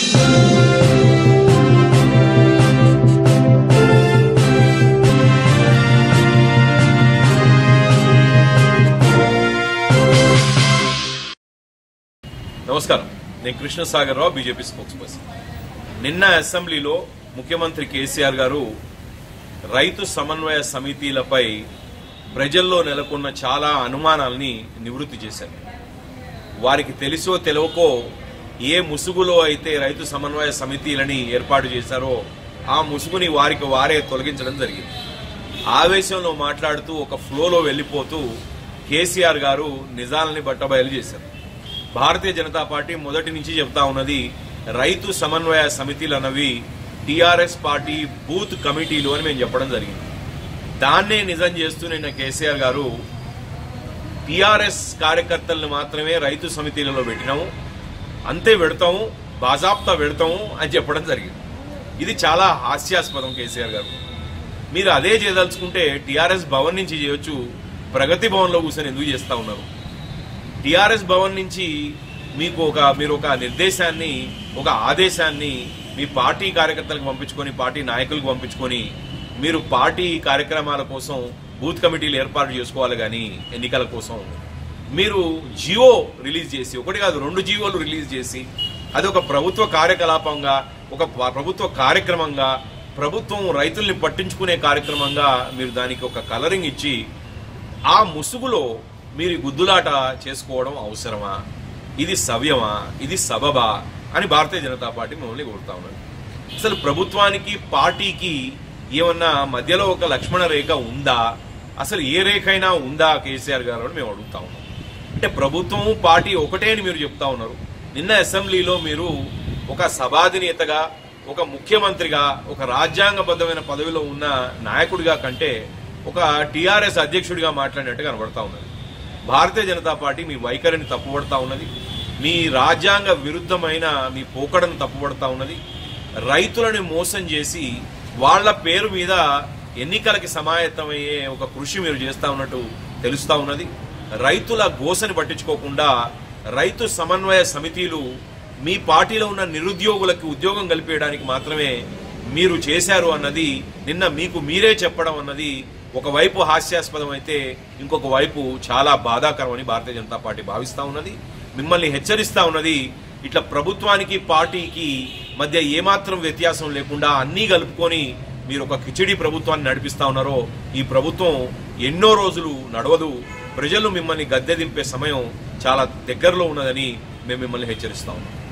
నమస్కారం నేను Krishnasagar Rao BJP spokesperson నిన్న అసెంబ్లీలో ముఖ్యమంత్రి కేసీఆర్ గారు రైతు సమన్వయ సమితిలపై ప్రజల్లో నెలకొన్న చాలా అనుమానాల్ని నివృత్తి చేశారు వారికి తెలిసో తెలియకో ఏ ముసుగులో అయితే రైతు సమన్వయ సమితిలని ఏర్పాటు చేశారో ఆ ముసుగుని వారికి వారే తొలగించడం జరిగింది ఆవేశంలో మాట్లాడుతూ ఒక ఫ్లోలో వెళ్లిపోతూ కేసీఆర్ గారు నిజాలని బట్టబయలు చేశారు భారతీయ జనతా పార్టీ మొదటి నుంచి చెప్తా ఉన్నది రైతు సమన్వయ సమితిలు అన్నవి టిఆర్ఎస్ పార్టీ బూత్ కమిటీలు అని మేము చెప్పడం జరిగింది దాన్నే నిజం చేస్తూ నిన్న కేసీఆర్ గారు టిఆర్ఎస్ కార్యకర్తలను మాత్రమే రైతు సమితిలలో పెట్టినాము అంతే పెడతాము బాజాప్తా పెడతాము అని చెప్పడం జరిగింది ఇది చాలా హాస్యాస్పదం కేసీఆర్ గారు మీరు అదే చేయదలుచుకుంటే టిఆర్ఎస్ భవన్ నుంచి చేయొచ్చు ప్రగతి భవన్లో కూర్చొని ఎందుకు చేస్తా ఉన్నారు టిఆర్ఎస్ భవన్ నుంచి మీకు ఒక మీరు ఒక నిర్దేశాన్ని ఒక ఆదేశాన్ని మీ పార్టీ కార్యకర్తలకు పంపించుకొని పార్టీ నాయకులకు పంపించుకొని మీరు పార్టీ కార్యక్రమాల కోసం బూత్ కమిటీలు ఏర్పాటు చేసుకోవాలి కానీ ఎన్నికల కోసం మీరు జియో రిలీజ్ చేసి ఒకటి కాదు రెండు జియోలు రిలీజ్ చేసి అది ఒక ప్రభుత్వ కార్యకలాపంగా ఒక ప- ప్రభుత్వ కార్యక్రమంగా ప్రభుత్వం రైతుల్ని పట్టించుకునే కార్యక్రమంగా మీరు దానికి ఒక కలరింగ్ ఇచ్చి ఆ ముసుగులో మీరు ఈ గుద్దులాట చేసుకోవడం అవసరమా ఇది సవ్యమా ఇది సబబా అని భారతీయ జనతా పార్టీ మిమ్మల్ని కోరుతా ఉన్నది అసలు ప్రభుత్వానికి పార్టీకి ఏమన్నా మధ్యలో ఒక లక్ష్మణ రేఖ ఉందా అసలు ఏ రేఖ అయినా ఉందా కేసీఆర్ గారు అని మేము అడుగుతా ఉన్నాం అంటే ప్రభుత్వం పార్టీ ఒకటే అని మీరు చెప్తా ఉన్నారు నిన్న అసెంబ్లీలో మీరు ఒక సభాధినేతగా ఒక ముఖ్యమంత్రిగా ఒక రాజ్యాంగబద్ధమైన పదవిలో ఉన్న నాయకుడిగా కంటే ఒక టీఆర్ఎస్ అధ్యక్షుడిగా మాట్లాడినట్టు కనబడతా ఉన్నది భారతీయ జనతా పార్టీ మీ వైఖరిని తప్పుపడతా ఉన్నది మీ రాజ్యాంగ విరుద్ధమైన మీ పోకడను తప్పుపడతా ఉన్నది రైతులను మోసం చేసి వాళ్ళ పేరు మీద ఎన్నికలకి సమాయత్తమయ్యే ఒక కృషి మీరు చేస్తా ఉన్నట్టు తెలుస్తా ఉన్నది రైతుల గోసని పట్టించుకోకుండా రైతు సమన్వయ సమితిలు మీ పార్టీలో ఉన్న నిరుద్యోగులకు ఉద్యోగం కల్పించడానికి మాత్రమే మీరు చేశారు అన్నది నిన్న మీకు మీరే చెప్పడం అన్నది ఒకవైపు హాస్యాస్పదం అయితే ఇంకొక వైపు చాలా బాధాకరం అని భారతీయ జనతా పార్టీ భావిస్తా ఉన్నది మిమ్మల్ని హెచ్చరిస్తా ఉన్నది ఇట్లా ప్రభుత్వానికి పార్టీకి మధ్య ఏమాత్రం వ్యత్యాసం లేకుండా అన్నీ కలుపుకొని మీరు ఒక కిచిడి ప్రభుత్వాన్ని నడిపిస్తా ఉన్నారో ఈ ప్రభుత్వం ఎన్నో రోజులు నడవదు ప్రజలు మిమ్మల్ని గద్దె దింపే సమయం చాలా దగ్గరలో ఉన్నదని మేము మిమ్మల్ని హెచ్చరిస్తా ఉన్నాం